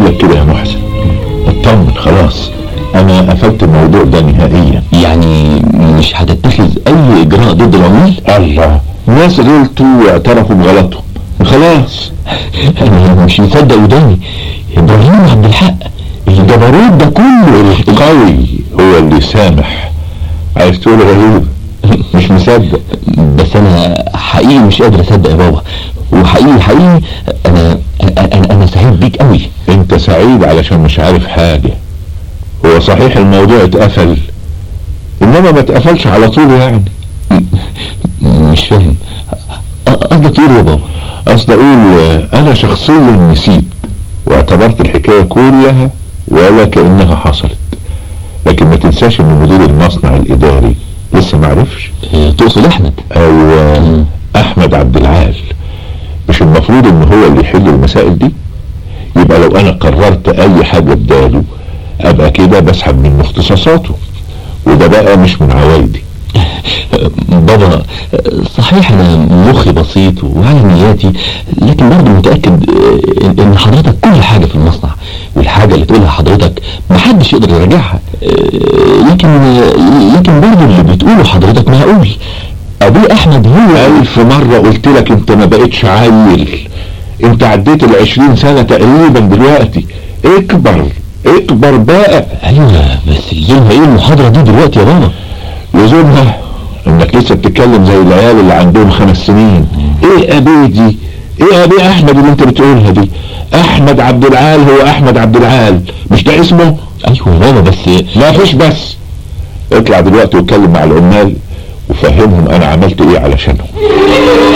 لك كده يا محسن اطمن خلاص انا قفلت الموضوع ده نهائيا يعني مش هتتخذ اي اجراء ضد العمال الله ناس غلطوا واعترفوا بغلطهم خلاص انا مش مصدق وداني ابراهيم عبد الحق الجبروت ده كله القوي هو اللي سامح عايز تقول غريب مش مصدق بس انا حقيقي مش قادر اصدق يا بابا وحقيقي حقيقي انا انا انا سعيد بيك قوي انت سعيد علشان مش عارف حاجة هو صحيح الموضوع اتقفل انما ما اتقفلش على طول يعني مش فاهم قصدك ايه يا بابا قصدي اقول آه، انا شخصيا نسيت واعتبرت الحكاية كلها ولا كأنها حصلت لكن ما تنساش ان مدير المصنع الاداري لسه ما عرفش اه، تقصد احمد او آه، احمد عبد العال مش المفروض ان هو اللي يحل المسائل دي يبقى لو انا قررت اي حاجة بداله ابقى كده بسحب من اختصاصاته وده بقى مش من عوايدي بابا صحيح انا مخي بسيط وعلى نياتي لكن برضه متاكد اه، ان حضرتك كل حاجه في المصنع والحاجه اللي تقولها حضرتك محدش يقدر يراجعها اه، لكن اه، لكن برضه اللي بتقوله حضرتك معقول ابوي احمد هو الف مرة قلت لك انت ما بقتش عيل انت عديت العشرين سنة تقريبا دلوقتي اكبر اكبر بقى ايوه بس لزومها ايه المحاضره دي دلوقتي يا بابا لزومها انك لسه بتتكلم زي العيال اللي عندهم خمس سنين ايه ابي دي ايه ابي احمد اللي انت بتقولها دي احمد عبد العال هو احمد عبد العال مش ده اسمه ايوه يا بابا بس ما فيش بس اطلع دلوقتي واتكلم مع العمال وفهمهم انا عملت ايه علشانهم